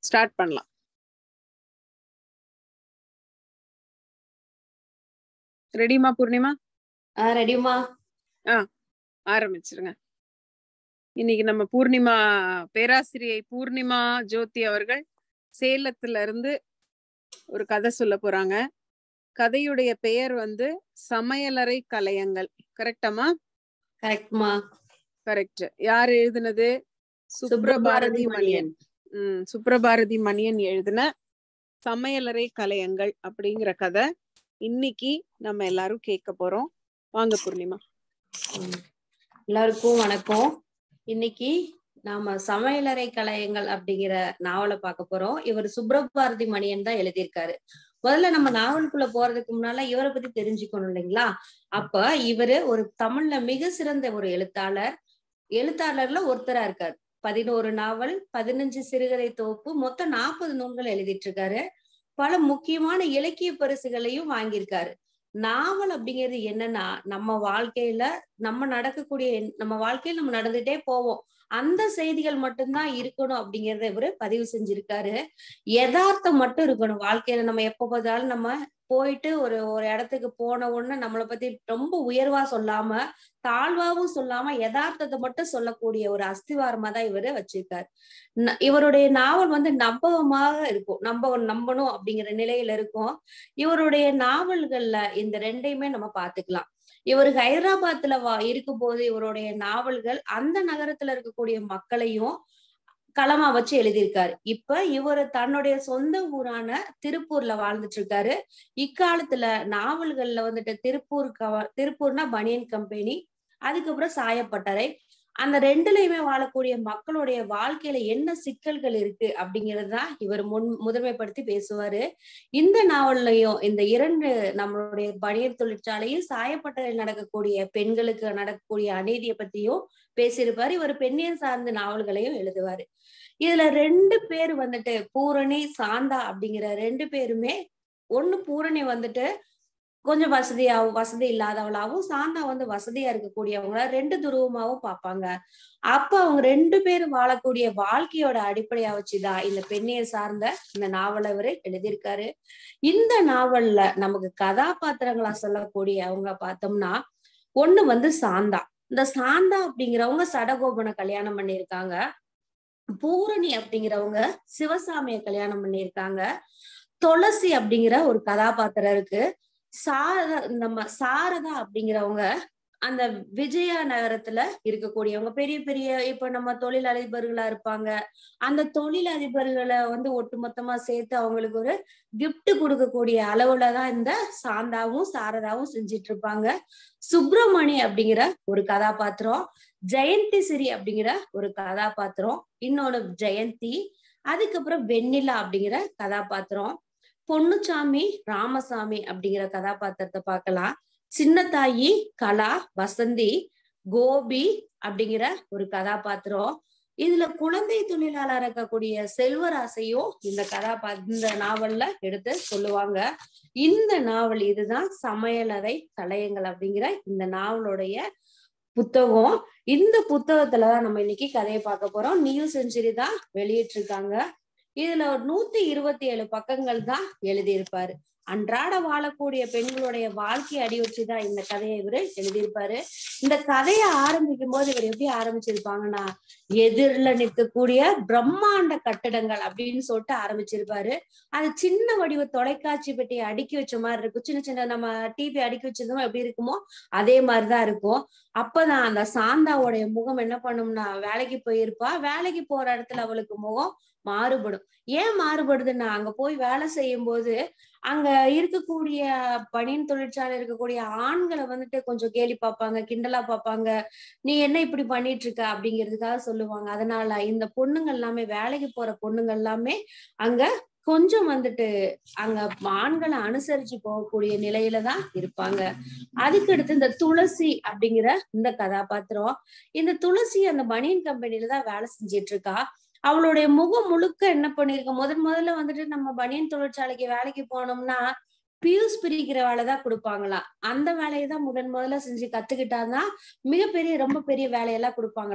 Start பண்ணலாம் ரெடிமா பூர்ணிமா ஆ ரெடிமா ஆரம்பிச்சிருங்க இன்னைக்கு நம்ம பூர்ணிமா பேராசிரியை பூர்ணிமா ஜோதி அவர்கள் சேலத்துல இருந்து ஒரு கதை சொல்ல போறாங்க கதையுடைய பெயர் வந்து சமையலறை கலையங்கள் கரெக்டாமா கரெக்ட்மா கரெக்ட் யார் எழுதுனது சுப்ரபாரதி மணியன் உம் சுப்ரபாரதி மணியன் எழுதின சமையலறை கலையங்கள் அப்படிங்கிற கதை இன்னைக்கு நம்ம எல்லாரும் கேட்க போறோம் வாங்க பூர்ணிமா ம். எல்லாருக்கும் வணக்கம் இன்னைக்கு நாம சமையலறை கலையங்கள் அப்படிங்கிற நாவலை பார்க்க போறோம் இவர் சுப்ரபாரதி மணியன் தான் எழுதியிருக்காரு முதல்ல நம்ம நாவலுக்குள்ள போறதுக்கு முன்னால இவரை பத்தி தெரிஞ்சுக்கணும் இல்லைங்களா அப்ப இவரு ஒரு தமிழ்ல மிக சிறந்த ஒரு எழுத்தாளர் எழுத்தாளர்ல ஒருத்தரா இருக்காரு பதினோரு நாவல் பதினஞ்சு சிறுகதை தொகுப்பு மொத்தம் நாற்பது நூல்கள் எழுதிட்டு இருக்காரு பல முக்கியமான இலக்கிய பரிசுகளையும் வாங்கியிருக்காரு நாவல் அப்படிங்கிறது என்னன்னா நம்ம வாழ்க்கையில நம்ம நடக்கக்கூடிய நம்ம வாழ்க்கையில நம்ம நடந்துட்டே போவோம் அந்த செய்திகள் மட்டும்தான் இருக்கணும் அப்படிங்கறத இவரு பதிவு செஞ்சிருக்காரு யதார்த்தம் மட்டும் இருக்கணும் வாழ்க்கையில நம்ம எப்ப பார்த்தாலும் நம்ம போயிட்டு ஒரு ஒரு இடத்துக்கு போன உடனே நம்மளை பத்தி ரொம்ப உயர்வா சொல்லாம தாழ்வாவும் சொல்லாம யதார்த்தத்தை மட்டும் சொல்லக்கூடிய ஒரு அஸ்திவாரமா தான் இவரு வச்சிருக்காரு ந- இவருடைய நாவல் வந்து நம்பகமாக இருக்கும் நம்ப நம்பணும் அப்படிங்கிற நிலையில இருக்கும் இவருடைய நாவல்கள்ல இந்த ரெண்டையுமே நம்ம பாத்துக்கலாம் இவர் ஹைதராபாத்ல வா இருக்கும்போது இவருடைய நாவல்கள் அந்த நகரத்துல இருக்கக்கூடிய மக்களையும் களமா வச்சு எழுதியிருக்காரு இப்ப இவர் தன்னுடைய சொந்த ஊரான திருப்பூர்ல வாழ்ந்துட்டு இருக்காரு இக்காலத்துல நாவல்கள்ல வந்துட்டு திருப்பூர் கவ- திருப்பூர்னா பனியன் கம்பெனி அதுக்கப்புறம் சாயப்பட்டறை அந்த ரெண்டுலயுமே வாழக்கூடிய மக்களுடைய வாழ்க்கையில என்ன சிக்கல்கள் இருக்கு அப்படிங்கிறது தான் இவர் முன் முதன்மைப்படுத்தி பேசுவாரு இந்த நாவல்லையும் இந்த இரண்டு நம்மளுடைய பனியன் தொழிற்சாலையும் சாயப்பட்டறையில் நடக்கக்கூடிய பெண்களுக்கு நடக்கக்கூடிய அநீதியை பத்தியும் பேசியிருப்பாரு இவர் பெண்ணியர் சார்ந்த நாவல்களையும் எழுதுவாரு இதுல ரெண்டு பேர் வந்துட்டு பூரணி சாந்தா அப்படிங்கிற ரெண்டு பேருமே ஒண்ணு பூரணி வந்துட்டு கொஞ்சம் வசதியாவும் வசதி இல்லாதவளாவும் சாந்தா வந்து வசதியா இருக்கக்கூடியவங்கள ரெண்டு துருவமாவும் பார்ப்பாங்க அப்ப அவங்க ரெண்டு பேரும் வாழக்கூடிய வாழ்க்கையோட அடிப்படையா வச்சுதான் இந்த பெண்ணியர் சார்ந்த இந்த நாவலை இவரு எழுதியிருக்காரு இந்த நாவல்ல நமக்கு கதாபாத்திரங்களா சொல்லக்கூடிய அவங்க பார்த்தோம்னா ஒண்ணு வந்து சாந்தா இந்த சாந்தா அப்படிங்கிறவங்க சடகோபனை கல்யாணம் பண்ணியிருக்காங்க பூரணி அப்படிங்கிறவங்க சிவசாமிய கல்யாணம் பண்ணியிருக்காங்க துளசி அப்படிங்கிற ஒரு கதாபாத்திரம் இருக்கு சார நம்ம சாரதா அப்படிங்கிறவங்க அந்த விஜயா நகரத்துல இருக்கக்கூடியவங்க பெரிய பெரிய இப்ப நம்ம தொழிலதிபர்களா இருப்பாங்க அந்த தொழிலதிபர்களை வந்து ஒட்டுமொத்தமா சேர்த்து அவங்களுக்கு ஒரு gift கொடுக்கக்கூடிய அளவுல தான் இந்த சாந்தாவும் சாரதாவும் செஞ்சிட்டு இருப்பாங்க சுப்பிரமணி அப்படிங்கிற ஒரு கதாபாத்திரம் ஜெயந்தி சிறி அப்படிங்கிற ஒரு கதாபாத்திரம் இன்னொன்னு ஜெயந்தி அதுக்கப்புறம் வெண்ணிலா அப்படிங்கிற கதாபாத்திரம் பொன்னுச்சாமி ராமசாமி அப்படிங்கிற கதாபாத்திரத்தை பார்க்கலாம் சின்னத்தாயி கலா வசந்தி கோபி அப்படிங்கிற ஒரு கதாபாத்திரம் இதுல குழந்தை தொழிலாளர் இருக்கக்கூடிய செல்வராசையும் இந்த கதாபா இந்த நாவல்ல எடுத்து சொல்லுவாங்க இந்த நாவல் இதுதான் சமையலறை கலையங்கள் அப்படிங்கிற இந்த நாவலுடைய புத்தகம் இந்த புத்தகத்துலதான் நம்ம இன்னைக்கு கதையை பார்க்க போறோம் நியூ செஞ்சுரி தான் வெளியிட்டிருக்காங்க இதுல ஒரு நூத்தி இருபத்தி ஏழு பக்கங்கள் தான் எழுதியிருப்பாரு அன்றாட வாழக்கூடிய பெண்களுடைய வாழ்க்கையை அடி வச்சுதான் இந்த கதையை இவரு எழுதியிருப்பாரு இந்த கதையை ஆரம்பிக்கும் போது இவர் எப்படி ஆரம்பிச்சிருப்பாங்கன்னா எதிரில நிற்கக்கூடிய பிரம்மாண்ட கட்டடங்கள் அப்படின்னு சொல்லிட்டு ஆரம்பிச்சிருப்பாரு அது சின்ன வடிவ தொலைக்காட்சி பெட்டியை அடுக்கி வச்ச மாதிரி இருக்கும் சின்ன சின்ன நம்ம டிவி அடுக்கி வச்சிருந்தோம் எப்படி இருக்குமோ அதே மாதிரிதான் இருக்கும் அப்பதான் அந்த சாந்தாவுடைய முகம் என்ன பண்ணும்னா வேலைக்கு போயிருப்பா வேலைக்கு போற இடத்துல அவளுக்கு முகம் மாறுபடும் ஏன் மாறுபடுதுன்னா அங்க போய் வேலை செய்யும் போது அங்க இருக்கக்கூடிய பனியன் தொழிற்சாலை இருக்கக்கூடிய ஆண்களை வந்துட்டு கொஞ்சம் கேலி பார்ப்பாங்க கிண்டலா பார்ப்பாங்க நீ என்ன இப்படி பண்ணிட்டு இருக்க அப்படிங்கிறதுக்காக சொல்லுவாங்க அதனால இந்த பொண்ணுங்க எல்லாமே வேலைக்கு போற பொண்ணுங்க எல்லாமே அங்க கொஞ்சம் வந்துட்டு அங்க ஆண்களை அனுசரிச்சு போகக்கூடிய நிலையில தான் இருப்பாங்க அதுக்கடுத்து இந்த துளசி அப்படிங்கிற இந்த கதாபாத்திரம் இந்த துளசி அந்த பனியன் கம்பெனில தான் வேலை செஞ்சிட்டு இருக்கா அவளுடைய முகம் முழுக்க என்ன பண்ணிருக்க முதன் முதல்ல வந்துட்டு நம்ம பனியன் தொழிற்சாலைக்கு வேலைக்கு போனோம்னா பியூஸ் பிரிக்கிற வேலை தான் கொடுப்பாங்களாம் அந்த வேலையை தான் முதன் முதல்ல செஞ்சு கத்துக்கிட்டாதான் மிகப்பெரிய ரொம்ப பெரிய வேலையெல்லாம் கொடுப்பாங்களாம்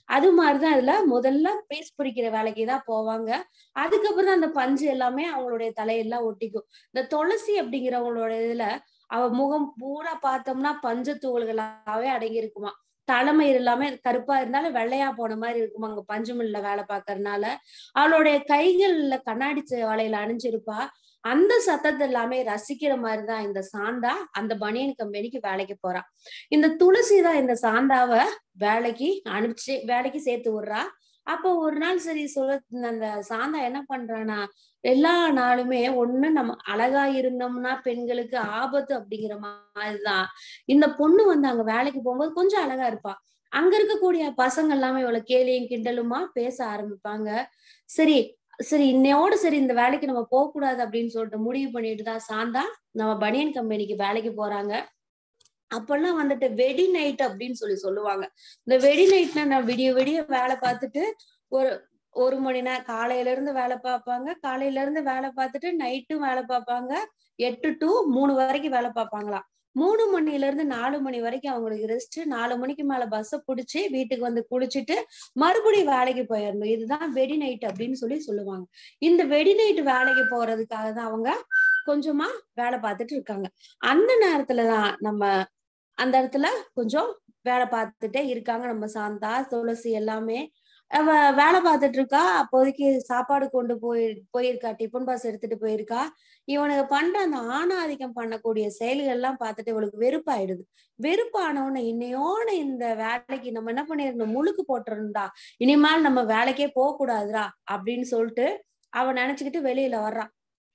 அது மாதிரிதான் அதுல முதல்ல பீஸ் பிடிக்கிற வேலைக்கு தான் போவாங்க அதுக்கப்புறம் தான் அந்த பஞ்சு எல்லாமே அவங்களுடைய தலையெல்லாம் ஒட்டிக்கும் இந்த துளசி அப்படிங்கிறவங்களோட இதுல அவ முகம் பூரா பார்த்தோம்னா பஞ்சு தூள்களாவே அடங்கி இருக்குமா தலைமயிர் எல்லாமே கருப்பா இருந்தாலும் வெள்ளையா போன மாதிரி இருக்குமா அங்க பஞ்சு மில்ல வேலை பார்க்கறதுனால அவளுடைய கைகள்ல கண்ணாடி வலையில அணிஞ்சிருப்பா அந்த சத்தத்தை எல்லாமே ரசிக்கிற மாதிரிதான் இந்த சாந்தா அந்த பனியன் கம்பெனிக்கு வேலைக்கு போறா இந்த துளசி தான் இந்த சாந்தாவை வேலைக்கு அனுப்பிச்சு வேலைக்கு சேர்த்து விடுறா அப்போ ஒரு நாள் சரி சொல்ல அந்த சாந்தா என்ன பண்றானா எல்லா நாளுமே ஒண்ணு நம்ம அழகா இருந்தோம்னா பெண்களுக்கு ஆபத்து அப்படிங்கிற மாதிரிதான் இந்த பொண்ணு வந்து அங்க வேலைக்கு போகும்போது கொஞ்சம் அழகா இருப்பா அங்க இருக்கக்கூடிய பசங்க எல்லாமே இவ்வளவு கேலியும் கிண்டலுமா பேச ஆரம்பிப்பாங்க சரி சரி இன்னையோட சரி இந்த வேலைக்கு நம்ம போக கூடாது அப்படின்னு சொல்லிட்டு முடிவு பண்ணிட்டு தான் சாந்தா நம்ம பனியன் கம்பெனிக்கு வேலைக்கு போறாங்க அப்பெல்லாம் வந்துட்டு வெடி நைட் அப்படின்னு சொல்லி சொல்லுவாங்க இந்த வெடி நைட்னா நான் விடிய விடிய வேலை பார்த்துட்டு ஒரு ஒரு மணி நேரம் காலையில இருந்து வேலை பார்ப்பாங்க காலையில இருந்து வேலை பார்த்துட்டு நைட்டும் வேலை பார்ப்பாங்க எட்டு டு மூணு வரைக்கும் வேலை பார்ப்பாங்களாம் மூணு மணில இருந்து நாலு மணி வரைக்கும் அவங்களுக்கு ரெஸ்ட் நாலு மணிக்கு மேல பஸ்ஸை பிடிச்சி வீட்டுக்கு வந்து குளிச்சுட்டு மறுபடியும் வேலைக்கு போயிடணும் இதுதான் வெடி நைட் அப்படின்னு சொல்லி சொல்லுவாங்க இந்த வெடி நைட் வேலைக்கு போறதுக்காக தான் அவங்க கொஞ்சமா வேலை பார்த்துட்டு இருக்காங்க அந்த நேரத்துலதான் நம்ம அந்த இடத்துல கொஞ்சம் வேலை பார்த்துட்டே இருக்காங்க நம்ம சாந்தா துளசி எல்லாமே அவ வேலை பார்த்துட்டு இருக்கா அப்போதைக்கு சாப்பாடு கொண்டு போய் போயிருக்கா டிஃபன் பாஸ் எடுத்துட்டு போயிருக்கா இவனுக்கு பண்ற அந்த ஆணாதிக்கம் பண்ணக்கூடிய செயல்கள் எல்லாம் பார்த்துட்டு இவளுக்கு வெறுப்பாயிடுது வெறுப்பானவன இன்னையோட இந்த வேலைக்கு நம்ம என்ன பண்ணிருந்தோம் முழுக்கு போட்டிருந்தா இனிமேல் நம்ம வேலைக்கே போக கூடாதுரா அப்படின்னு சொல்லிட்டு அவ நினைச்சுக்கிட்டு வெளியில வர்றான்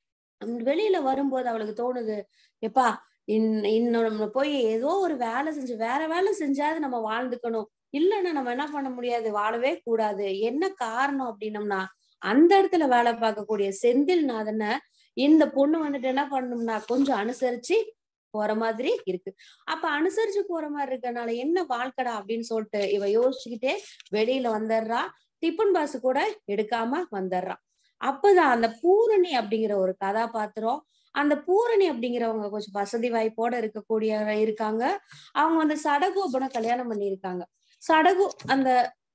வெளியில வரும்போது அவளுக்கு தோணுது எப்பா இன் இன்னும் நம்ம போய் ஏதோ ஒரு வேலை செஞ்சு வேற வேலை செஞ்சாது நம்ம வாழ்ந்துக்கணும் இல்லைன்னா நம்ம என்ன பண்ண முடியாது வாழவே கூடாது என்ன காரணம் அப்படின்னம்னா அந்த இடத்துல வேலை பார்க்கக்கூடிய செந்தில் நாதனை இந்த பொண்ணு வந்துட்டு என்ன பண்ணணும்னா கொஞ்சம் அனுசரிச்சு போற மாதிரி இருக்கு அப்ப அனுசரிச்சு போற மாதிரி இருக்கனால என்ன வாழ்க்கடா அப்படின்னு சொல்லிட்டு இவ யோசிச்சுக்கிட்டே வெளியில வந்துடுறா டிஃபன் பாஸ் கூட எடுக்காம வந்துடுறா அப்பதான் அந்த பூரணி அப்படிங்கிற ஒரு கதாபாத்திரம் அந்த பூரணி அப்படிங்கிறவங்க கொஞ்சம் வசதி வாய்ப்போட இருக்கக்கூடிய இருக்காங்க அவங்க வந்து சடகோபனை கல்யாணம் பண்ணியிருக்காங்க சடகு அந்த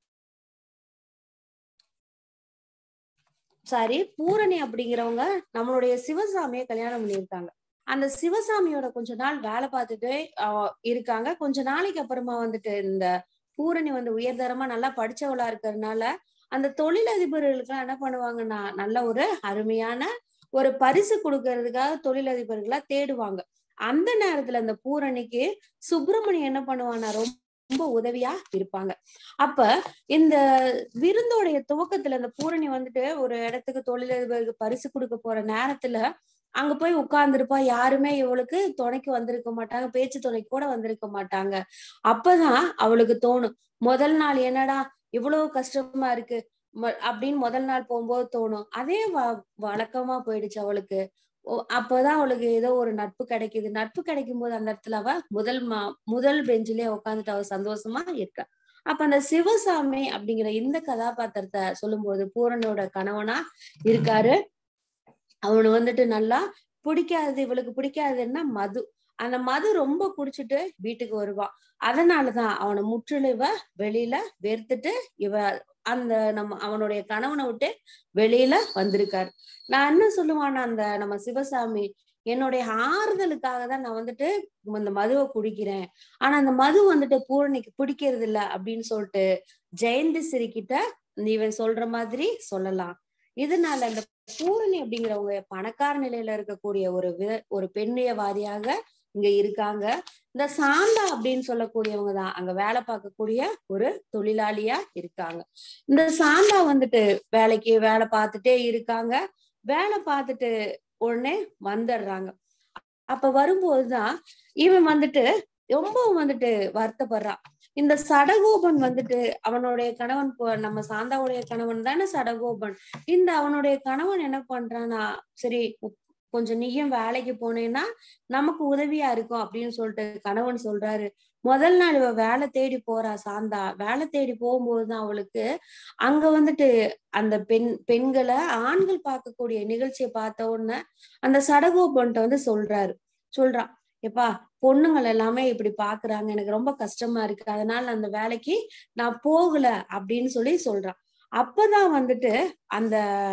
சாரி பூரணி அப்படிங்கிறவங்க நம்மளுடைய சிவசாமிய கல்யாணம் பண்ணியிருக்காங்க அந்த சிவசாமியோட கொஞ்ச நாள் வேலை பார்த்துட்டு இருக்காங்க கொஞ்ச நாளைக்கு அப்புறமா வந்துட்டு இந்த பூரணி வந்து உயர்தரமா நல்லா படிச்சவளா இருக்கிறதுனால அந்த தொழிலதிபர்களுக்கு என்ன பண்ணுவாங்கன்னா நல்ல ஒரு அருமையான ஒரு பரிசு கொடுக்கறதுக்காக தொழிலதிபர்களா தேடுவாங்க அந்த நேரத்துல அந்த பூரணிக்கு சுப்பிரமணியம் என்ன பண்ணுவானா ரொம்ப உதவியா இருப்பாங்க அப்ப இந்த விருந்தோடைய துவக்கத்துல இந்த பூரணி வந்துட்டு ஒரு இடத்துக்கு தொழிலதிபருக்கு பரிசு கொடுக்க போற நேரத்துல அங்க போய் உட்கார்ந்துருப்பா யாருமே இவளுக்கு துணைக்கு வந்திருக்க மாட்டாங்க பேச்சு துணைக்கு கூட வந்திருக்க மாட்டாங்க அப்பதான் அவளுக்கு தோணும் முதல் நாள் என்னடா இவ்வளவு கஷ்டமா இருக்கு அப்படின்னு முதல் நாள் போகும்போது தோணும் அதே வ வழக்கமா போயிடுச்சு அவளுக்கு அப்பதான் அவளுக்கு ஏதோ ஒரு நட்பு கிடைக்குது நட்பு கிடைக்கும் போது அந்த இடத்துல அவ முதல் மா முதல் பெஞ்சிலே உட்காந்துட்டு அவ சந்தோஷமா இருக்கா அப்ப அந்த சிவசாமி அப்படிங்கிற இந்த கதாபாத்திரத்தை சொல்லும்போது பூரணோட கணவனா இருக்காரு அவனு வந்துட்டு நல்லா பிடிக்காது இவளுக்கு பிடிக்காதுன்னா மது அந்த மது ரொம்ப குடிச்சிட்டு வீட்டுக்கு வருவான் அதனாலதான் அவனை முற்றிலும் இவ வெளியில வெறுத்துட்டு இவ அந்த நம்ம அவனுடைய கணவனை விட்டு வெளியில வந்திருக்காரு நான் என்ன சொல்லுவான்னா அந்த நம்ம சிவசாமி என்னுடைய ஆறுதலுக்காக தான் நான் வந்துட்டு இந்த மதுவை குடிக்கிறேன் ஆனா அந்த மது வந்துட்டு பூரணிக்கு பிடிக்கிறது இல்ல அப்படின்னு சொல்லிட்டு ஜெயந்தி சிறிக்கிட்ட இவன் சொல்ற மாதிரி சொல்லலாம் இதனால இந்த பூரணி அப்படிங்கிறவங்க பணக்கார நிலையில இருக்கக்கூடிய ஒரு வித ஒரு பெண்ணியவாதியாக இங்க இருக்காங்க இந்த சாந்தா அப்படின்னு சொல்லக்கூடியவங்க தான் அங்க வேலை பார்க்கக்கூடிய ஒரு தொழிலாளியா இருக்காங்க இந்த சாந்தா வந்துட்டு வேலைக்கு வேலை பார்த்துட்டே இருக்காங்க வேலை பார்த்துட்டு உடனே வந்துடுறாங்க அப்ப வரும்போதுதான் இவன் வந்துட்டு ரொம்பவும் வந்துட்டு வருத்தப்படுறான் இந்த சடகோபன் வந்துட்டு அவனுடைய கணவன் நம்ம சாந்தாவுடைய கணவன் தானே சடகோபன் இந்த அவனுடைய கணவன் என்ன பண்றானா சரி கொஞ்சம் நீயும் வேலைக்கு போனேன்னா நமக்கு உதவியா இருக்கும் அப்படின்னு சொல்லிட்டு கணவன் சொல்றாரு முதல் நாள் இவ வேலை தேடி போறா சாந்தா வேலை தேடி போகும்போதுதான் அவளுக்கு அங்க வந்துட்டு அந்த பெண் பெண்களை ஆண்கள் பார்க்கக்கூடிய நிகழ்ச்சியை பார்த்த உடனே அந்த சடகோபன்ட்ட வந்து சொல்றாரு சொல்றான் எப்பா பொண்ணுங்கள் எல்லாமே இப்படி பாக்குறாங்க எனக்கு ரொம்ப கஷ்டமா இருக்கு அதனால அந்த வேலைக்கு நான் போகல அப்படின்னு சொல்லி சொல்றான் அப்பதான் வந்துட்டு அந்த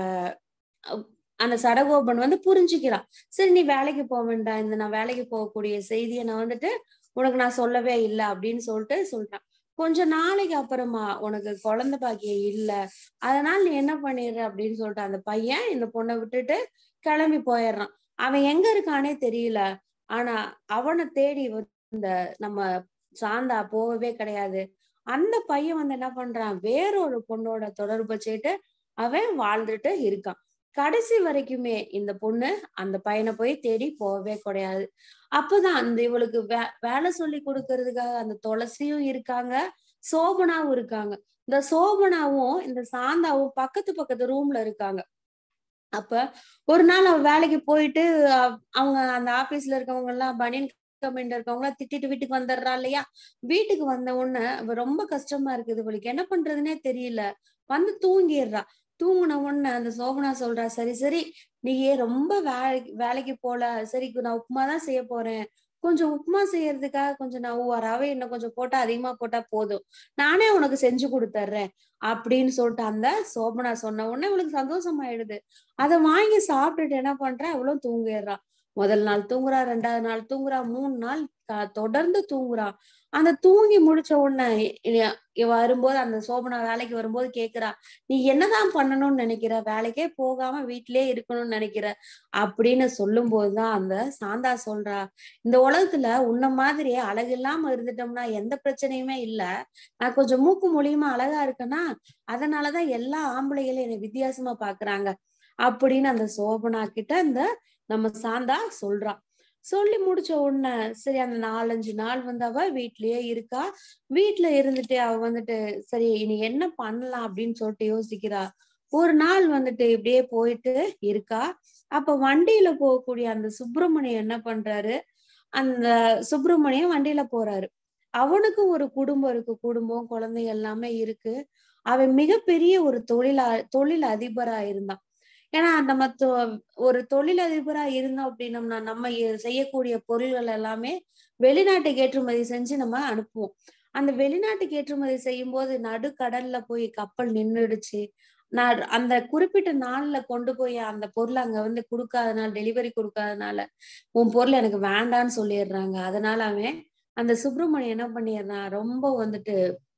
அஹ், அந்த சடகோபன் வந்து புரிஞ்சுக்கிறான் சரி நீ வேலைக்கு போக வேண்டாம் இந்த நான் வேலைக்கு போகக்கூடிய செய்தியை நான் வந்துட்டு உனக்கு நான் சொல்லவே இல்லை அப்படின்னு சொல்லிட்டு சொல்றான் கொஞ்ச நாளைக்கு அப்புறமா உனக்கு குழந்தை பாக்கியம் இல்ல அதனால நீ என்ன பண்ணிடுற அப்படின்னு சொல்லிட்டு அந்த பையன் இந்த பொண்ணை விட்டுட்டு கிளம்பி போயிடுறான் அவன் எங்க இருக்கானே தெரியல ஆனா அவனை தேடி இந்த நம்ம சாந்தா போகவே கிடையாது அந்த பையன் வந்து என்ன பண்றான் வேறொரு பொண்ணோட தொடர்பு வச்சுட்டு அவன் வாழ்ந்துட்டு இருக்கான் கடைசி வரைக்குமே இந்த பொண்ணு அந்த பையனை போய் தேடி போகவே கிடையாது அப்பதான் அந்த இவளுக்கு வே வேலை சொல்லி கொடுக்கறதுக்காக அந்த துளசியும் இருக்காங்க சோபனாவும் இருக்காங்க இந்த சோபனாவும் இந்த சாந்தாவும் பக்கத்து பக்கத்து ரூம்ல இருக்காங்க அப்ப ஒரு நாள் அவ வேலைக்கு போயிட்டு அவ- அவங்க அந்த ஆபீஸ்ல இருக்கவங்க எல்லாம் பனியன் கம்பெனில இருக்கவங்க எல்லாம் திட்டிட்டு வீட்டுக்கு வந்துடுறா இல்லையா வீட்டுக்கு வந்த உடனே அவ ரொம்ப கஷ்டமா இருக்குது இவளுக்கு என்ன பண்றதுன்னே தெரியல வந்து தூங்கிடுறா தூங்குன உடனே அந்த சோபனா சொல்றா சரி சரி நீ ஏன் ரொம்ப வேலைக்கு வேலைக்கு போல சரி நான் உப்புமா தான் செய்ய போறேன் கொஞ்சம் உப்புமா செய்யறதுக்காக கொஞ்சம் நான் ஓ, ரவை இன்னும் கொஞ்சம் போட்டா அதிகமா போட்டா போதும் நானே உனக்கு செஞ்சு கொடுத்துட்றேன் அப்படின்னு சொல்லிட்டு அந்த சோபனா சொன்ன உடனே இவளுக்கு சந்தோஷமாயிடுது அதை வாங்கி சாப்பிட்டுட்டு என்ன பண்றா அவளும் தூங்கிடுறா முதல் நாள் தூங்குறா ரெண்டாவது நாள் தூங்குறா மூணு நாள் க- தொடர்ந்து தூங்குறா அந்த தூங்கி முடிச்ச உடனே இ- இ- இவ வரும்போது அந்த சோபனா வேலைக்கு வரும்போது கேக்குறா நீ என்னதான் பண்ணணும்னு நினைக்கிற வேலைக்கே போகாம வீட்டிலேயே இருக்கணும்னு நினைக்கிற அப்படின்னு சொல்லும் போதுதான் அந்த சாந்தா சொல்றா இந்த உலகத்துல உன்ன மாதிரி அழகு இல்லாம இருந்துட்டோம்னா எந்த பிரச்சனையுமே இல்ல நான் கொஞ்சம் மூக்கு மொழியுமா அழகா இருக்கேன்னா அதனாலதான் எல்லா ஆம்பளைகளும் என்னை வித்தியாசமா பாக்குறாங்க அப்படின்னு அந்த சோபனா கிட்ட அந்த நம்ம சாந்தா சொல்றா சொல்லி முடிச்ச உடனே சரி அந்த நாலஞ்சு நாள் வந்து அவ வீட்லயே இருக்கா வீட்ல இருந்துட்டு அவ வந்துட்டு சரி இனி என்ன பண்ணலாம் அப்படின்னு சொல்லிட்டு யோசிக்கிறா ஒரு நாள் வந்துட்டு இப்படியே போயிட்டு இருக்கா அப்ப வண்டியில போகக்கூடிய அந்த சுப்பிரமணியம் என்ன பண்றாரு அந்த சுப்பிரமணியம் வண்டியில போறாரு அவனுக்கும் ஒரு குடும்பம் இருக்கு குடும்பம் குழந்தை எல்லாமே இருக்கு அவன் மிகப்பெரிய ஒரு தொழிலா தொழில் அதிபரா இருந்தான் ஏன்னா நம்ம தொ- ஒரு தொழிலதிபரா இருந்தோம் அப்படின்னம்னா நம்ம எ- செய்யக்கூடிய பொருள்கள் எல்லாமே வெளிநாட்டுக்கு ஏற்றுமதி செஞ்சு நம்ம அனுப்புவோம் அந்த வெளிநாட்டுக்கு ஏற்றுமதி செய்யும் போது நடுக்கடல்ல போய் கப்பல் நின்றுடுச்சு நான் அந்த குறிப்பிட்ட நாள்ல கொண்டு போய் அந்த பொருள் அங்க வந்து கொடுக்காதனால டெலிவரி கொடுக்காதனால உன் பொருள் எனக்கு வேண்டான்னு சொல்லிடுறாங்க அதனால அவன் அந்த சுப்பிரமணியம் என்ன பண்ணிடுறான் ரொம்ப வந்துட்டு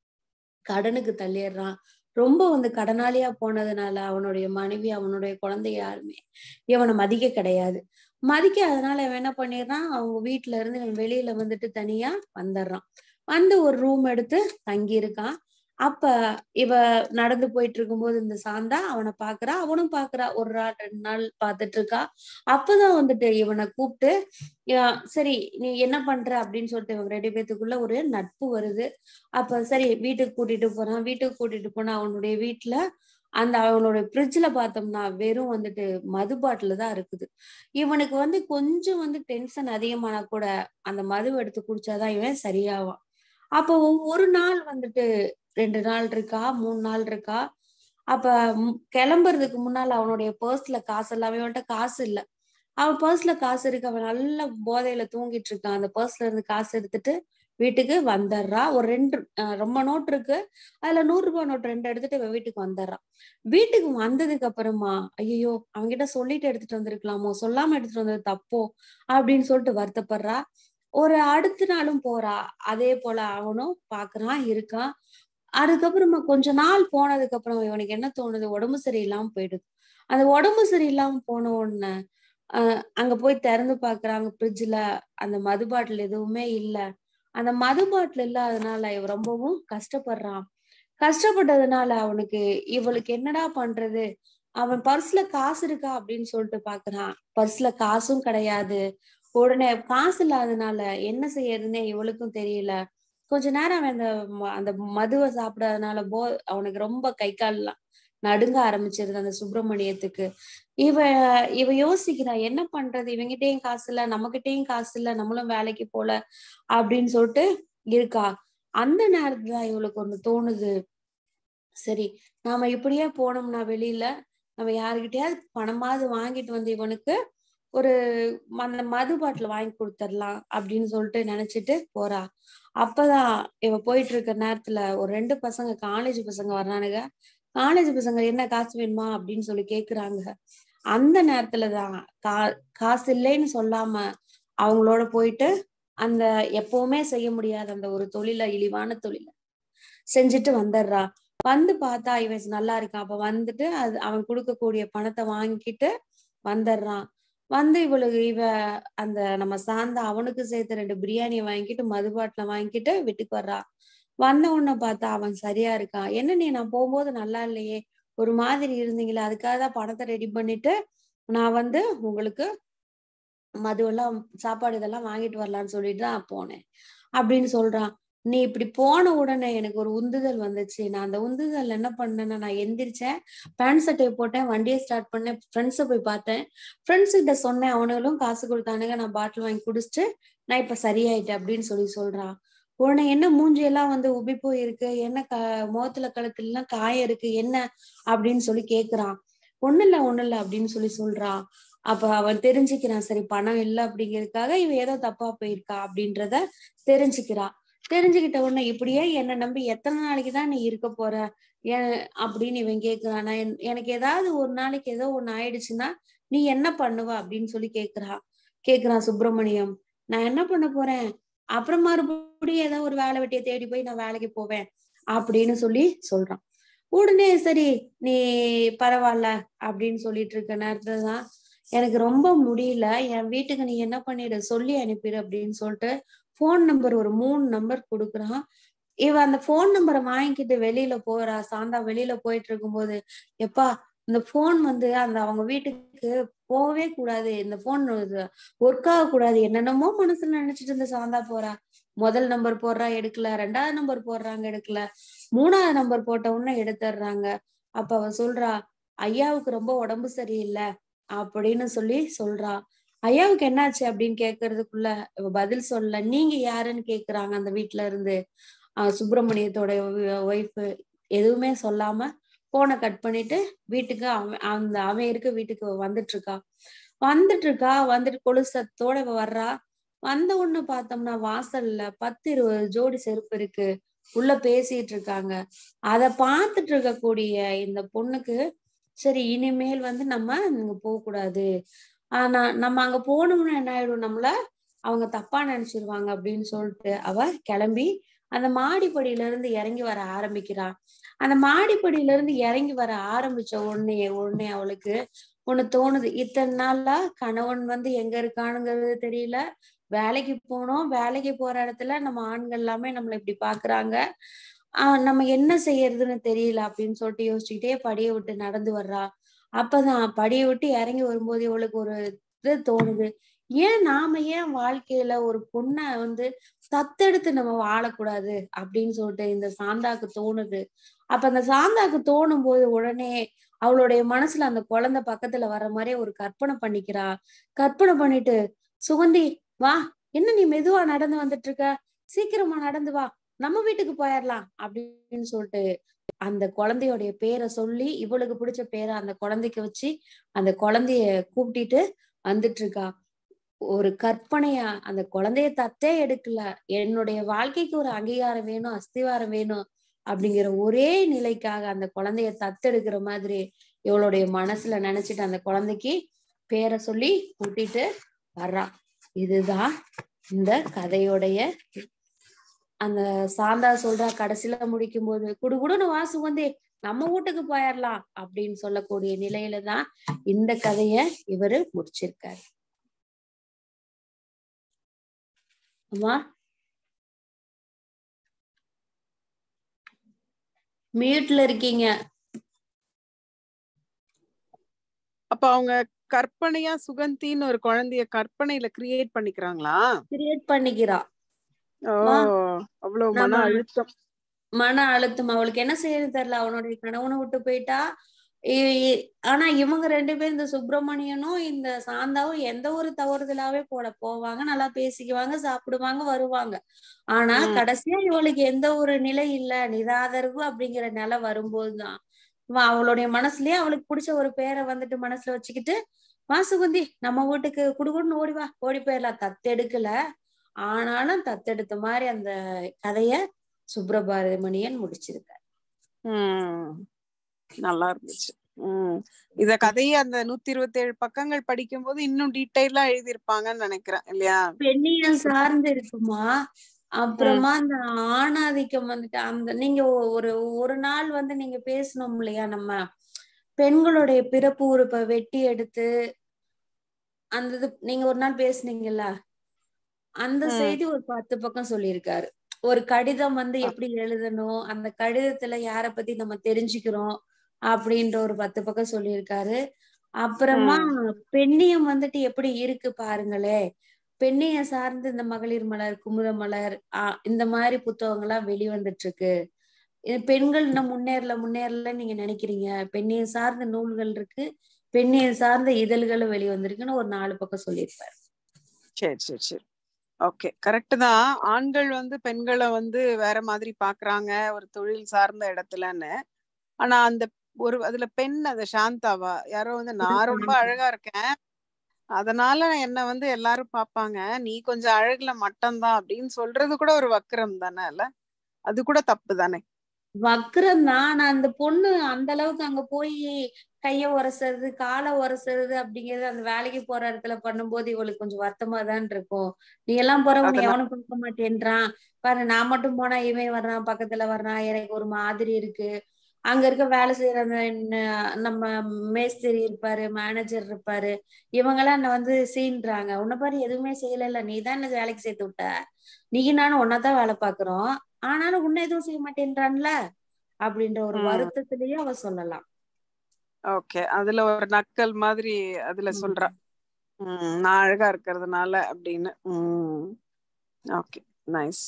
கடனுக்கு தள்ளிடுறான் ரொம்ப வந்து கடனாளியா போனதுனால அவனுடைய மனைவி அவனுடைய குழந்தை யாருமே இவனை மதிக்க கிடையாது மதிக்க அதனால இவன் என்ன பண்ணிடுறான் அவங்க வீட்டுல இருந்து இவன் வெளியில வந்துட்டு தனியா வந்துடுறான் வந்து ஒரு ரூம் எடுத்து தங்கி இருக்கான் அப்ப இவ நடந்து போயிட்டு இருக்கும்போது இந்த சாந்தா அவனை பாக்குறா அவனும் பாக்குறா ஒரு நாள் ரெண்டு நாள் பாத்துட்டு இருக்கா அப்பதான் வந்துட்டு இவனை கூப்பிட்டு "யா- சரி நீ என்ன பண்ற அப்படின்னு சொல்லிட்டு இவங்க ரெண்டு பேத்துக்குள்ள ஒரு நட்பு வருது அப்ப சரி வீட்டுக்கு கூட்டிட்டு போறான் வீட்டுக்கு கூட்டிட்டு போனா அவனுடைய வீட்டுல அந்த அவனோட ஃப்ரிட்ஜ்ல பார்த்தோம்னா வெறும் வந்துட்டு மது பாட்டில் தான் இருக்குது இவனுக்கு வந்து கொஞ்சம் வந்து டென்ஷன் அதிகமானா கூட அந்த மது எடுத்து குடிச்சாதான் இவன் சரியாவான் அப்போ ஒரு நாள் வந்துட்டு ரெண்டு நாள் இருக்கா மூணு நாள் இருக்கா அப்ப ம், கிளம்புறதுக்கு முன்னால அவனுடைய பர்ஸ்ல காசு எல்லாமே அவன்கிட்ட காசு இல்ல அவன் பர்ஸ்ல காசு இருக்கு அவன் நல்ல போதையில தூங்கிட்டு இருக்கான் அந்த பர்ஸ்ல இருந்து காசு எடுத்துட்டு வீட்டுக்கு வந்துடுறா ஒரு ரெண்டு அஹ் ரொம்ப நோட் இருக்கு அதுல நூறு ரூபாய் நோட் ரெண்டு எடுத்துட்டு இவன் வீட்டுக்கு வந்துடுறான் வீட்டுக்கு வந்ததுக்கு அப்புறமா ஐயோ அவன்கிட்ட சொல்லிட்டு எடுத்துட்டு வந்திருக்கலாமோ சொல்லாம எடுத்துட்டு வந்தது தப்போ அப்படின்னு சொல்லிட்டு வருத்தப்படுறா ஒரு அடுத்த நாளும் போறா அதே போல அவனும் பாக்குறான் இருக்கான் அதுக்கப்புறமா கொஞ்ச நாள் போனதுக்கு அப்புறம் இவனுக்கு என்ன தோணுது உடம்பு சரியில்லாம போயிடுது அந்த உடம்பு சரியில்லாம போன உடனே ஆஹ் அங்க போய் திறந்து பாக்குறாங்க ஃப்ரிட்ஜ்ல அந்த மது பாட்டில் எதுவுமே இல்ல அந்த மது பாட்டில் இல்லாதனால இவன் ரொம்பவும் கஷ்டப்படுறான் கஷ்டப்பட்டதுனால அவனுக்கு இவளுக்கு என்னடா பண்றது அவன் பர்ஸ்ல காசு இருக்கா அப்படின்னு சொல்லிட்டு பாக்குறான் பர்ஸ்ல காசும் கிடையாது உடனே காசு இல்லாதனால என்ன செய்யறதுன்னே இவளுக்கும் தெரியல கொஞ்ச நேரம் அவன் அந்த ம- அந்த மதுவை சாப்பிடாதனால போ அவனுக்கு ரொம்ப கை கால்லாம் நடுங்க ஆரம்பிச்சிருது அந்த சுப்பிரமணியத்துக்கு இவ இவ யோசிக்கிறா என்ன பண்றது இவங்கிட்டயும் காசு இல்ல நம்மகிட்டயும் காசு இல்ல நம்மளும் வேலைக்கு போல அப்படின்னு சொல்லிட்டு இருக்கா அந்த நேரத்துல இவளுக்கு ஒண்ணு தோணுது சரி நாம இப்படியே போனோம்னா வெளியில நம்ம யாருக்கிட்டயாவது பணமாவது வாங்கிட்டு வந்து இவனுக்கு ஒரு அந்த மது பாட்டில் வாங்கி கொடுத்துடலாம் அப்படின்னு சொல்லிட்டு நினைச்சிட்டு போறா அப்பதான் இவ போயிட்டு இருக்க நேரத்துல ஒரு ரெண்டு பசங்க காலேஜ் பசங்க வர்றானுங்க காலேஜ் பசங்க என்ன காசு வேணுமா அப்படின்னு சொல்லி கேக்குறாங்க அந்த நேரத்துலதான் கா காசு இல்லைன்னு சொல்லாம அவங்களோட போயிட்டு அந்த எப்பவுமே செய்ய முடியாத அந்த ஒரு தொழில இழிவான தொழில செஞ்சுட்டு வந்துடுறா வந்து பார்த்தா இவன் நல்லா இருக்கான் அப்ப வந்துட்டு அது அவன் கொடுக்கக்கூடிய பணத்தை வாங்கிட்டு வந்துடுறான் வந்து இவளுக்கு இவ அந்த நம்ம சார்ந்த அவனுக்கு சேர்த்து ரெண்டு பிரியாணியை வாங்கிட்டு மதுபாட்டில வாங்கிட்டு வீட்டுக்கு வர்றா வந்த உடனே பார்த்தா அவன் சரியா இருக்கான் என்ன நீ நான் போகும்போது நல்லா இல்லையே ஒரு மாதிரி இருந்தீங்களே அதுக்காக தான் பணத்தை ரெடி பண்ணிட்டு நான் வந்து உங்களுக்கு மது எல்லாம் சாப்பாடு இதெல்லாம் வாங்கிட்டு வரலான்னு சொல்லிட்டு தான் போனேன் அப்படின்னு சொல்றான் நீ இப்படி போன உடனே எனக்கு ஒரு உந்துதல் வந்துச்சு நான் அந்த உந்துதல் என்ன பண்ணேன்னா நான் எந்திரிச்சேன் பேண்ட் சட்டையை போட்டேன் வண்டியை ஸ்டார்ட் பண்ணேன் ஃப்ரெண்ட்ஸை போய் பார்த்தேன் ஃப்ரெண்ட்ஸ் கிட்ட சொன்னேன் அவனுங்களும் காசு கொடுத்தானுங்க நான் பாட்டில் வாங்கி குடிச்சிட்டு நான் இப்ப சரியாயிட்டேன் அப்படின்னு சொல்லி சொல்றான் உடனே என்ன மூஞ்சி எல்லாம் வந்து உபி போயிருக்கு என்ன க முகத்துல கழுத்துல எல்லாம் காயம் இருக்கு என்ன அப்படின்னு சொல்லி கேக்குறான் ஒண்ணு இல்ல ஒண்ணு இல்ல அப்படின்னு சொல்லி சொல்றான் அப்ப அவன் தெரிஞ்சுக்கிறான் சரி பணம் இல்லை அப்படிங்கிறதுக்காக இவ ஏதோ தப்பா போயிருக்கா அப்படின்றத தெரிஞ்சுக்கிறா தெரிஞ்சுக்கிட்ட உடனே இப்படியே என்னை நம்பி எத்தனை நாளைக்கு தான் நீ இருக்க போற ஏன் அப்படின்னு இவன் கேக்குறான் நான் என்- எனக்கு ஏதாவது ஒரு நாளைக்கு ஏதோ ஒண்ணு ஆயிடுச்சுன்னா நீ என்ன பண்ணுவ அப்படின்னு சொல்லி கேக்குறா கேக்குறான் சுப்பிரமணியம் நான் என்ன பண்ண போறேன் அப்புறம் மறுபடியும் ஏதோ ஒரு வேலை வெட்டியை தேடி போய் நான் வேலைக்கு போவேன் அப்படின்னு சொல்லி சொல்றான் உடனே சரி நீ பரவாயில்ல அப்படின்னு சொல்லிட்டு இருக்க நேரத்துல தான் எனக்கு ரொம்ப முடியல என் வீட்டுக்கு நீ என்ன பண்ணிடு சொல்லி அனுப்பிடு அப்படின்னு சொல்லிட்டு ஃபோன் நம்பர் ஒரு மூணு நம்பர் கொடுக்குறான் இவ அந்த ஃபோன் நம்பரை வாங்கிக்கிட்டு வெளியில போறா சாந்தா வெளியில போயிட்டு இருக்கும்போது எப்பா இந்த ஃபோன் வந்து அந்த அவங்க வீட்டுக்கு போகவே கூடாது இந்த ஃபோன் ஒர்க் ஆக கூடாது என்னென்னமோ மனசுல நினைச்சிட்டு இருந்த சாந்தா போறா முதல் நம்பர் போடுறா எடுக்கல ரெண்டாவது நம்பர் போடுறாங்க எடுக்கல மூணாவது நம்பர் போட்ட உடனே எடுத்துடுறாங்க அப்ப அவ சொல்றா ஐயாவுக்கு ரொம்ப உடம்பு சரியில்லை அப்படின்னு சொல்லி சொல்றா ஐயாவுக்கு என்னாச்சு அப்படின்னு கேக்குறதுக்குள்ள இவ பதில் சொல்ல நீங்க யாருன்னு கேக்குறாங்க அந்த வீட்ல இருந்து ஆஹ் சுப்பிரமணியத்தோட ஒய்ஃப் எதுவுமே சொல்லாம போனை கட் பண்ணிட்டு வீட்டுக்கு அவன் அந்த அவன் இருக்க வீட்டுக்கு வந்துட்டு இருக்கா வந்துட்டு இருக்கா வந்துட்டு கொலுசத்தோட இவ வர்றா வந்த உடனே பார்த்தோம்னா வாசல்ல பத்து இருபது ஜோடி செருப்பு இருக்கு உள்ள பேசிட்டு இருக்காங்க அத பார்த்துட்டு இருக்கக்கூடிய இந்த பொண்ணுக்கு சரி இனிமேல் வந்து நம்ம அங்க போக கூடாது ஆனா நம்ம அங்க போனோம்னா என்ன ஆயிடும் நம்மள அவங்க தப்பா நினைச்சிருவாங்க அப்படின்னு சொல்லிட்டு அவ கிளம்பி அந்த மாடிப்படியில இருந்து இறங்கி வர ஆரம்பிக்கிறா அந்த மாடிப்படியில இருந்து இறங்கி வர ஆரம்பிச்ச உடனே உடனே அவளுக்கு ஒண்ணு தோணுது இத்தனை நாளா கணவன் வந்து எங்க இருக்கானுங்கிறது தெரியல வேலைக்கு போனோம் வேலைக்கு போற இடத்துல நம்ம ஆண்கள் எல்லாமே நம்மளை இப்படி பாக்குறாங்க ஆஹ் நம்ம என்ன செய்யறதுன்னு தெரியல அப்படின்னு சொல்லிட்டு யோசிச்சுக்கிட்டே படியை விட்டு நடந்து வர்றா அப்பதான் படியை விட்டு இறங்கி வரும்போது இவளுக்கு ஒரு இது தோணுது ஏன் நாம ஏன் வாழ்க்கையில ஒரு பொண்ணை வந்து தத்தெடுத்து நம்ம வாழக்கூடாது அப்படின்னு சொல்லிட்டு இந்த சாந்தாக்கு தோணுது அப்ப அந்த சாந்தாக்கு தோணும் போது உடனே அவளுடைய மனசுல அந்த குழந்தை பக்கத்துல வர மாதிரி ஒரு கற்பனை பண்ணிக்கிறா கற்பனை பண்ணிட்டு சுகந்தி வா என்ன நீ மெதுவா நடந்து வந்துட்டு இருக்க சீக்கிரமா நடந்து வா நம்ம வீட்டுக்கு போயிடலாம் அப்படின்னு சொல்லிட்டு அந்த குழந்தையோடைய பேரை சொல்லி இவளுக்கு பிடிச்ச பேரை அந்த குழந்தைக்கு வச்சு அந்த குழந்தைய கூப்பிட்டுட்டு வந்துட்டு இருக்கா ஒரு கற்பனையா அந்த குழந்தைய தத்தே எடுக்கல என்னுடைய வாழ்க்கைக்கு ஒரு அங்கீகாரம் வேணும் அஸ்திவாரம் வேணும் அப்படிங்கிற ஒரே நிலைக்காக அந்த குழந்தைய தத்தெடுக்கிற மாதிரி இவளுடைய மனசுல நினைச்சிட்டு அந்த குழந்தைக்கு பேரை சொல்லி கூட்டிட்டு வர்றா இதுதான் இந்த கதையோடைய அந்த சாந்தா சொல்றா கடைசியில முடிக்கும் போது குடுகுடுன்னு வாசு வந்து நம்ம வீட்டுக்கு போயிடலாம் அப்படின்னு சொல்லக்கூடிய நிலையில தான் இந்த கதைய இவரு முடிச்சிருக்காரு அம்மா மியூட்ல இருக்கீங்க அப்ப அவங்க கற்பனையா சுகந்தின்னு ஒரு குழந்தைய கற்பனையில கிரியேட் பண்ணிக்கிறாங்களா கிரியேட் பண்ணிக்கிறா ஓ வா. அவ்வளவு மன நம்ம- அழுத்தம் மன அழுத்தம் அவளுக்கு என்ன செய்யறது தெரியல அவனுடைய கணவனை விட்டு போயிட்டா இ- இ- ஆனா இவங்க ரெண்டு பேரும் இந்த சுப்பிரமணியனும் இந்த சாந்தாவும் எந்த ஒரு தவறுதலாவே போட போவாங்க நல்லா பேசிக்குவாங்க சாப்பிடுவாங்க வருவாங்க ஆனா ம். கடைசியா இவளுக்கு எந்த ஒரு நிலை இல்ல நிராதரவு அப்படிங்கிற நிலை வரும்போதுதான் இவ அவளுடைய மனசுலயே அவளுக்கு பிடிச்ச ஒரு பேரை வந்துட்டு மனசுல வச்சுக்கிட்டு வாசுகுந்தி நம்ம வீட்டுக்கு குடுகுடுன்னு ஓடி வா ஓடி போயிடலாம் தத்தெடுக்கல ஆனாலும் தத்தெடுத்த மாதிரி அந்த கதைய சுப்பிரபாரதிமணியன் முடிச்சிருக்காரு உம் நல்லா இருந்துச்சு உம் இத கதையை அந்த நூத்தி இருபத்தி ஏழு பக்கங்கள் படிக்கும் போது இன்னும் டீட்டெயிலா எழுதியிருப்பாங்கன்னு நினைக்கிறேன் இல்லையா பெண்ணியம் சார்ந்து இருக்குமா அப்புறமா அந்த ஆணாதிக்கம் வந்துட்டு அந்த நீங்க ஒ- ஒரு ஒரு நாள் வந்து நீங்க பேசணும் இல்லையா நம்ம பெண்களுடைய பிறப்பு உறுப்பை வெட்டி எடுத்து அந்த இது நீங்க ஒரு நாள் பேசுனீங்கல்ல அந்த ம். செய்தி ஒரு பத்து பக்கம் சொல்லியிருக்காரு ஒரு கடிதம் வந்து எப்படி எழுதணும் அந்த கடிதத்துல யார பத்தி நம்ம தெரிஞ்சுக்கிறோம் அப்படின்ற ஒரு பத்து பக்கம் சொல்லியிருக்காரு அப்புறமா பெண்ணியம் வந்துட்டு எப்படி இருக்கு பாருங்களே பெண்ணிய சார்ந்து இந்த மகளிர் மலர் குமுத மலர் ஆஹ் இந்த மாதிரி புத்தகங்கள்லாம் வெளிவந்துட்டு இருக்கு இது பெண்கள் இன்னும் முன்னேறல முன்னேறல நீங்க நினைக்கிறீங்க பெண்ணிய சார்ந்த நூல்கள் இருக்கு பெண்ணிய சார்ந்த இதழ்களும் வெளிவந்திருக்குன்னு ஒரு நாலு பக்கம் சொல்லியிருப்பாரு சரி சரி சரி ஓகே கரெக்ட் தான் ஆண்கள் வந்து பெண்களை வந்து வேற மாதிரி பாக்குறாங்க ஒரு தொழில் சார்ந்த இடத்துலன்னு ஆனா அந்த ஒரு அதுல பெண் அது சாந்தாவா யாரோ வந்து நான் ரொம்ப அழகா இருக்கேன் அதனால என்ன வந்து எல்லாரும் பாப்பாங்க நீ கொஞ்சம் அழகுல மட்டம்தான் அப்படின்னு சொல்றது கூட ஒரு வக்கரம் தானே இல்ல அது கூட தப்பு தானே வக்ரம் தான் ஆனா அந்த பொண்ணு அந்த அளவுக்கு அங்க போய் கைய உரசுறது காலை உரசுறது அப்படிங்கறது அந்த வேலைக்கு போற இடத்துல பண்ணும்போது இவளுக்கு கொஞ்சம் வருத்தமா தான் இருக்கும் நீ எல்லாம் போறவங்க அதனால- எவனும் பார்க்க மாட்டேன்றான் பாரு நான் மட்டும் போனா இவன் வர்றான் பக்கத்துல வர்றான் எனக்கு ஒரு மாதிரி இருக்கு அங்க இருக்க வேலை செய்யற அந்த ந- நம்ம மேஸ்திரி இருப்பாரு மேனேஜர் இருப்பாரு இவங்கெல்லாம் என்ன வந்து சீன்றாங்க உன்னை பாரு எதுவுமே செய்யல நீ தான் என்ன வேலைக்கு சேர்த்து விட்ட நீ நானும் ஒன்னாதான் வேலை பாக்குறோம் ஆனாலும் உன்னை எதுவும் செய்ய மாட்டேன்றான்ல அப்படின்ற ஒரு ம். வருத்தத்திலேயே அவ சொல்லலாம் ஓகே அதுல ஒரு நக்கல் மாதிரி அதுல ம். சொல்றா உம் நான் அழகா இருக்கிறதுனால அப்படின்னு உம் ஓகே நைஸ்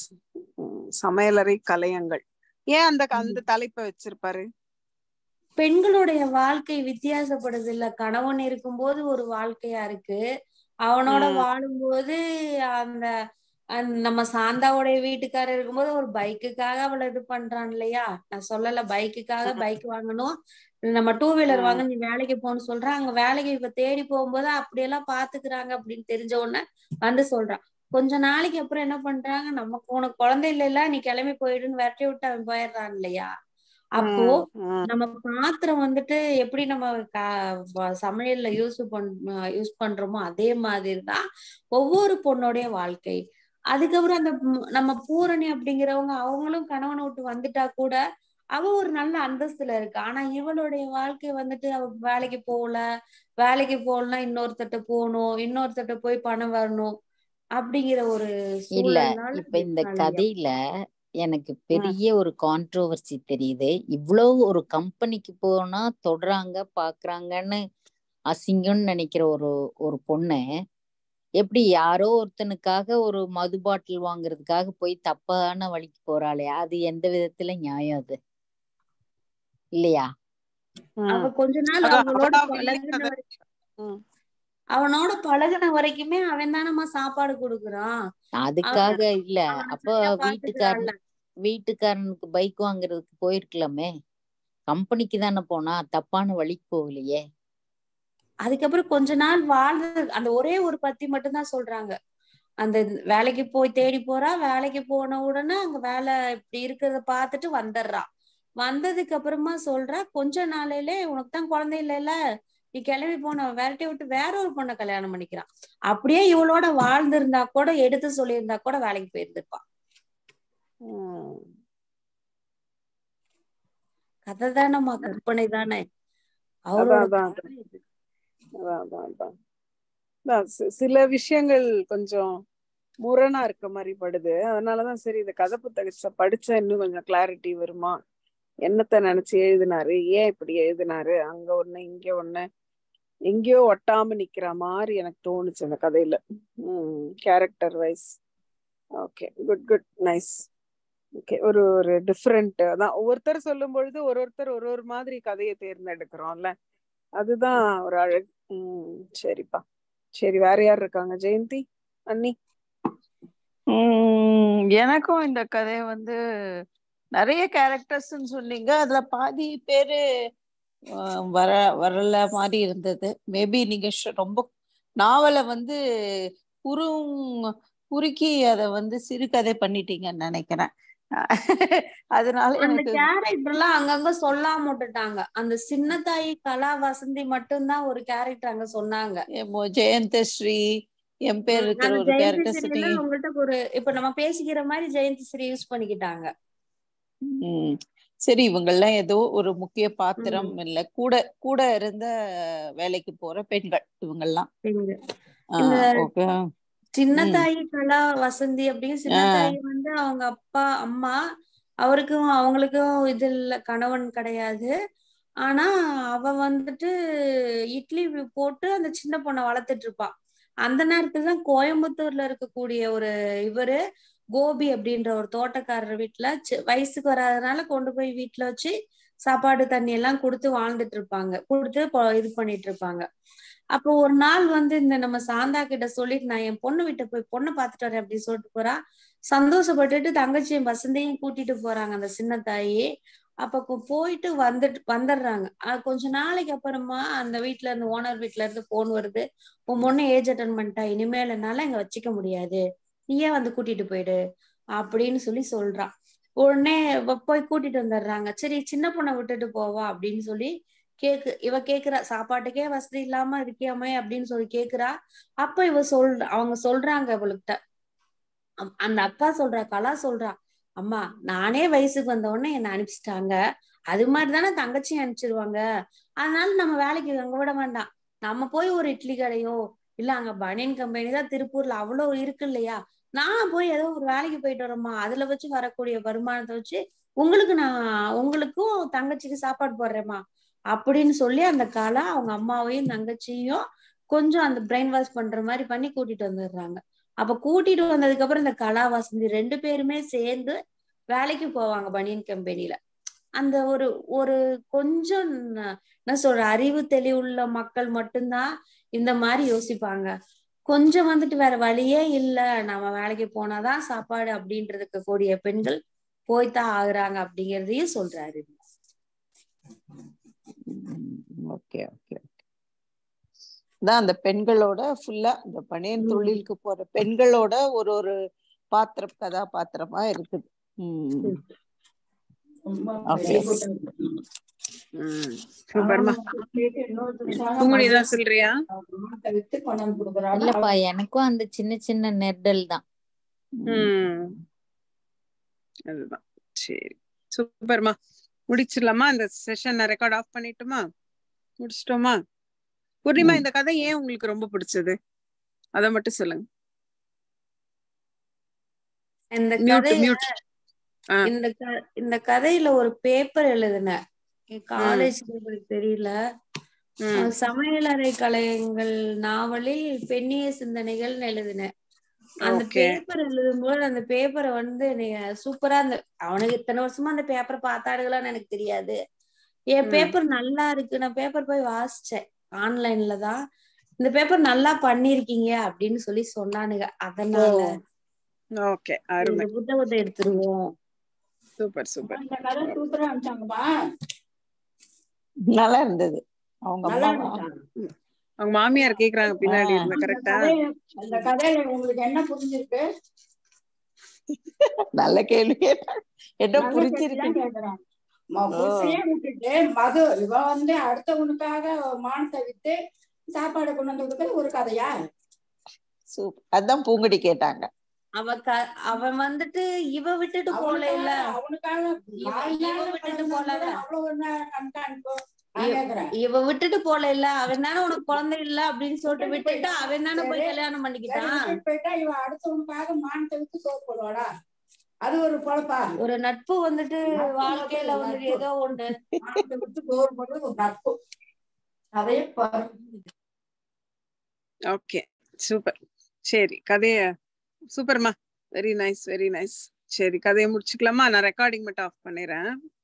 சமையலறை கலையங்கள் ஏன் அந்த அந்த தலைப்பை வச்சிருப்பாரு பெண்களுடைய வாழ்க்கை வித்தியாசப்படுது இல்ல கணவன் இருக்கும்போது ஒரு வாழ்க்கையா இருக்கு அவனோட ம். வாழும்போது அந்த அந்த நம்ம சாந்தாவுடைய வீட்டுக்காரர் இருக்கும்போது ஒரு பைக்குக்காக அவளை இது பண்றான் இல்லையா நான் சொல்லல பைக்குக்காக ம். பைக் வாங்கணும் நம்ம டூ வீலர் ம். வாங்க நீ வேலைக்கு போகணும்னு சொல்றான் அங்க வேலைக்கு இப்ப தேடி போகும்போது அப்படியெல்லாம் பாத்துக்கிறாங்க அப்படின்னு தெரிஞ்ச உடனே வந்து சொல்றான் கொஞ்ச நாளைக்கு அப்புறம் என்ன பண்றாங்க நமக்கு உனக்கு குழந்தை இல்லைல்ல நீ கிளம்பி போயிடுன்னு விரட்டி விட்டு அவன் போயிடுறான் இல்லையா அப்போ ம். நம்ம பாத்திரம் வந்துட்டு எப்படி நம்ம க- வ- சமையல்ல யூஸ் பண் யூஸ் பண்றோமோ அதே மாதிரி தான் ஒவ்வொரு பொண்ணுடைய வாழ்க்கை அதுக்கப்புறம் அந்த ம், நம்ம பூரணி அப்படிங்கிறவங்க அவங்களும் கணவனை விட்டு வந்துட்டா கூட அவ ஒரு நல்ல அந்தஸ்துல இருக்கு ஆனா இவளுடைய வாழ்க்கை வந்துட்டு அவ வேலைக்கு போகல வேலைக்கு போகலன்னா இன்னொருத்தட்ட போகணும் இன்னொருத்தட்ட போய் பணம் வரணும் அப்படிங்கிற ஒரு இல்ல சூழல்னால இப்ப இந்த நல்ல கதையில எனக்கு பெரிய ஒரு கான்ட்ரோவர்சி தெரியுது இவ்வளவு ஒரு கம்பெனிக்கு போனா தொடுறாங்க பாக்குறாங்கன்னு அசிங்கம்னு நினைக்கிற ஒரு ஒரு பொண்ணு எப்படி யாரோ ஒருத்தனுக்காக ஒரு மது பாட்டில் வாங்குறதுக்காக போய் தப்பான வழிக்கு போறாளே அது எந்த விதத்துல நியாயம் அது இல்லையா அவ ம். கொஞ்ச நாள் அதான் அவளோட அவளா willing பழகுன அத- வரைக்கும் ம். அவனோட பழகுன வரைக்குமே அவன் தானம்மா சாப்பாடு கொடுக்குறான் அதுக்காக இல்ல அவனை அப்ப சரியா வீட்டுக்காரன் பாத்துக்கிறான்ல வீட்டுக்காரனுக்கு பைக் வாங்குறதுக்கு போயிருக்கலாமே கம்பெனிக்கு தானே போனா தப்பான வழிக்கு போகலையே அதுக்கப்புறம் கொஞ்ச நாள் வாழ்ந்து அந்த ஒரே ஒரு பத்தி மட்டும்தான் சொல்றாங்க அந்த வேலைக்கு போய் தேடி போறா வேலைக்கு போன உடனே அங்க வேலை இப்படி இருக்கிறத பார்த்துட்டு வந்துடுறா வந்ததுக்கு அப்புறமா சொல்றா கொஞ்ச நாளையிலே உனக்கு தான் குழந்தை இல்லைல்ல நீ கிளம்பி போன விரட்டி விட்டு வேற ஒரு பொண்ணை கல்யாணம் பண்ணிக்கிறான் அப்படியே இவளோட வாழ்ந்திருந்தா கூட எடுத்து சொல்லியிருந்தா கூட வேலைக்கு போயிருந்திருப்பான் ம். கதை தானம்மா கற்பனை தானே அதான் அவரோட அதான் கற்பனை இது. அதான் அதான் அதான் அதான் சி- சில விஷயங்கள் கொஞ்சம் முரணா இருக்க மாதிரி படுது அதனாலதான் சரி இந்த கதை புத்தகத்தை படிச்சா இன்னும் கொஞ்சம் கிளாரிட்டி வருமா என்னத்த நினைச்சு எழுதினாரு ஏன் இப்படி எழுதினாரு அங்க ஒண்ணு இங்க ஒண்ணு எங்கேயோ ஒட்டாம நிக்கிற மாதிரி எனக்கு தோணுச்சு அந்த கதையில உம் character wise okay good good nice okay ஒரு ஒரு டிஃப்ரெண்ட் அதான் ஒவ்வொருத்தர் சொல்லும் பொழுது ஒரு ஒருத்தர் ஒரு ஒரு மாதிரி கதையை தேர்ந்தெடுக்கிறோம்ல அதுதான் ஒரு அழகு உம் சரிப்பா சரி வேற யார் இருக்காங்க ஜெயந்தி அண்ணி உம் எனக்கும் இந்த கதை வந்து நிறைய கேரக்டர்ஸ்ன்னு சொன்னீங்க அதுல பாதி பேரு அஹ் வர வரல மாதிரி இருந்தது மேபி நீங்க ஷ- ரொம்ப நாவலை வந்து குறும் குறுக்கி அதை வந்து சிறுகதை பண்ணிட்டீங்கன்னு நினைக்கிறேன் அதனால அந்த எனக்கு கேரக்டர் எல்லாம் அங்கங்க சொல்லாம விட்டுட்டாங்க அந்த சின்ன தாயி கலா வசந்தி மட்டும்தான் ஒரு கேரக்டர் அங்க சொன்னாங்க எம்மோ ஜெயந்தஸ்ரீ என் பேர் ம், இருக்கிற அந்த ஒரு ஜெயந்தி கேரக்டர் ஸ்ரீல சொன்னீங்க உங்கள்ட்ட ஒரு இப்ப நம்ம பேசிக்கிற மாதிரி ஜெயந்தி ஸ்ரீ யூஸ் பண்ணிக்கிட்டாங்க ம் சரி இவங்கெல்லாம் ஏதோ ஒரு முக்கிய பாத்திரம் இல்ல கூட கூட இருந்த வேலைக்கு போற பெண்கள் இவங்கெல்லாம் இங்க. ஆ, இந்த ஓகே சின்ன ம். தாயி கலா வசந்தி அப்படின்னு சின்ன ஆ. தாயி வந்து அவங்க அப்பா அம்மா அவருக்கும் அவங்களுக்கும் இது இல்ல கணவன் கிடையாது ஆனா அவ வந்துட்டு இட்லி வி- போட்டு அந்த சின்ன பொண்ணை வளர்த்துட்டு இருப்பா அந்த நேரத்துல தான் கோயம்புத்தூர்ல இருக்கக்கூடிய ஒரு இவரு கோபி அப்படின்ற ஒரு தோட்டக்காரர் வீட்டுல சி- வயசுக்கு வராதனால கொண்டு போய் வீட்டுல வச்சு சாப்பாடு தண்ணி எல்லாம் கொடுத்து வாழ்ந்துட்டு இருப்பாங்க கொடுத்து பொ- இது பண்ணிட்டு இருப்பாங்க அப்போ ஒரு நாள் வந்து இந்த நம்ம சாந்தா கிட்ட சொல்லிட்டு நான் என் பொண்ணு வீட்டை போய் பொண்ணை பார்த்துட்டு வரேன் அப்படின்னு சொல்லிட்டு போறா சந்தோஷப்பட்டுட்டு தங்கச்சியும் வசந்தையும் கூட்டிட்டு போறாங்க அந்த சின்ன தாயி அப்ப கு- போயிட்டு வந்துட்டு வந்துடுறாங்க அஹ் கொஞ்ச நாளைக்கு அப்புறமா அந்த வீட்ல இருந்து ஓனர் வீட்ல இருந்து போன் வருது உன் பொண்ணு ஏஜ் அட்டன் பண்ணிட்டா இனிமேல் என்னால இங்க வச்சுக்க முடியாது நீயே வந்து கூட்டிட்டு போயிடு அப்படின்னு சொல்லி சொல்றான் உடனே இவ போய் கூட்டிட்டு வந்துடுறாங்க சரி சின்ன பொண்ணை விட்டுட்டு போவா அப்படின்னு சொல்லி கேக்கு இவ கேக்குறா சாப்பாட்டுக்கே வசதி இல்லாம இருக்கியாமே அப்படின்னு சொல்லி கேக்குறா அப்ப இவ சொல்ற அவங்க சொல்றாங்க இவளுக்கிட்ட அம்- அந்த அக்கா சொல்றா கலா சொல்றா அம்மா நானே வயசுக்கு வந்த உடனே என்ன அனுப்பிச்சிட்டாங்க அது மாதிரி தானே தங்கச்சியும் அனுப்பிச்சிருவாங்க அதனால நம்ம வேலைக்கு அங்க விட வேண்டாம் நம்ம போய் ஒரு இட்லி கடையோ இல்ல அங்க பனியன் கம்பெனி தான் திருப்பூர்ல அவ்வளவு இருக்கு இல்லையா நான் போய் ஏதோ ஒரு வேலைக்கு போயிட்டு வரேம்மா அதுல வச்சு வரக்கூடிய வருமானத்தை வச்சு உங்களுக்கு நான் உங்களுக்கும் தங்கச்சிக்கு சாப்பாடு போடுறேம்மா அப்படின்னு சொல்லி அந்த கலா அவங்க அம்மாவையும் தங்கச்சியும் கொஞ்சம் அந்த பிரெயின் வாஷ் பண்ற மாதிரி பண்ணி கூட்டிட்டு வந்துடுறாங்க அப்ப கூட்டிட்டு வந்ததுக்கு அப்புறம் இந்த கலா வசந்தி ரெண்டு பேருமே சேர்ந்து வேலைக்கு போவாங்க பனியன் கம்பெனில அந்த ஒரு ஒரு கொஞ்சம் ந- என்ன சொல்ற அறிவு தெளிவுள்ள மக்கள் மட்டும்தான் இந்த மாதிரி யோசிப்பாங்க கொஞ்சம் வந்துட்டு வேற வழியே இல்ல நம்ம வேலைக்கு போனாதான் சாப்பாடு அப்படின்றதுக்கு கூடிய பெண்கள் போய்தான் ஆகுறாங்க அப்படிங்கறதையும் சொல்றாரு ஓகே ஓகே தான் அந்த பெண்களோட ஃபுல்லா இந்த பணியன் ம். தொழிலுக்கு போற பெண்களோட ஒரு ஒரு பாத்திரம் கதாபாத்திரமா இருக்குது ம் Okay. ம் சூப்பர்மா பூங்குடி ஏதாவது சொல்றியா இல்லப்பா எனக்கும் அந்த சின்ன சின்ன நெர்டல் தான் ம் அதுதான் சரி சூப்பர்மா முடிச்சிடலாமா இந்த செஷன் ரெக்கார்ட் ஆஃப் பண்ணிட்டுமா முடிச்சிட்டோமா பூர்ணிமா ம். இந்த கதை ஏன் உங்களுக்கு ரொம்ப பிடிச்சது அத மட்டும் சொல்லுங்க இந்த மியூட் கதை மியூட் இந்த க- இந்த கதையில ஒரு பேப்பர் எழுதினேன் காலேஜ் தெரியல ம் அஹ் சமையலறை கலையங்கள் நாவலில் பெண்ணிய சிந்தனைகள்னு எழுதினேன் அந்த Okay. பேப்பர் எழுதும்போது அந்த பேப்பரை வந்து நீங்க சூப்பரா அந்த அவனுக்கு இத்தனை வருஷமா அந்த பேப்பரை பார்த்தாடுகளான்னு எனக்கு தெரியாது என் ம். பேப்பர் நல்லா இருக்கு நான் பேப்பர் போய் வாசிச்சேன் ஆன்லைன்ல தான் இந்த பேப்பர் நல்லா பண்ணிருக்கீங்க அப்படின்னு சொல்லி சொன்னானுங்க அதனால ஓகே அருமை இந்த புத்தகத்தை எடுத்துருவோம் சூப்பர் சூப்பர் அந்த கதை சூப்பரா அனுப்பிச்சாங்கப்பா நல்லா இருந்தது அவங்க நல்லா அம்மா இருந்துச்சா? அவங்க மாமியார் கேக்குறாங்க பின்னாடி ஆ. இருந்தா அந்த கரெக்டா கதையில அந்த கதையில உங்களுக்கு என்ன புரிஞ்சிருக்கு நல்ல கேள்வி கேட்டாங்க. என்ன நல்ல புரிஞ்சிருக்கு கேள்விதான் கேக்குறாங்க. ம- ஓ. புருஷனையே விட்டுட்டு மது இவ வந்து அடுத்தவனுக்காக மானத்தை விட்டு சாப்பாடு கொண்டு வந்து கொடுக்கறது ஒரு கதையா சூப் அதான் பூங்குடி கேட்டாங்க அவ க அவன் வந்துட்டு இவ விட்டுட்டு போல இல்ல அவனுக்காக இவ- நாலு இவ நாள் விட்டுட்டு பணம் போல. வந்து அவ்வளவு என்ன கண்காணிப்பு நான் இவ- கேக்குறேன் இவ விட்டுட்டு போல இல்ல அவன் தானே உனக்கு குழந்தை இல்ல அப்படின்னு சொல்லிட்டு விட்டுட்டு அவன் தானே போய் சரி. கல்யாணம் சரி, பண்ணிக்கிட்டான் விட்டுட்டு போயிட்டா இவ அடுத்தவனுக்காக மானத்தை விட்டு சோறு போடுவாடா அது ஒரு பொழப்பா ஒரு நட்பு வந்துட்டு நட்பு வாழ்க்கையில நட்பு. வந்துட்டு ஏதோ ஒண்ணு மானத்தை விட்டு சோறு போடுறது ஒரு நட்பு அதையே பாரு ஓகே சூப்பர் சரி கதைய சூப்பர்மா வெரி நைஸ் வெரி நைஸ் சரி கதையை முடிச்சுக்கலாமா நான் ரெக்கார்டிங் மட்டும் ஆஃப் பண்ணிடுறேன்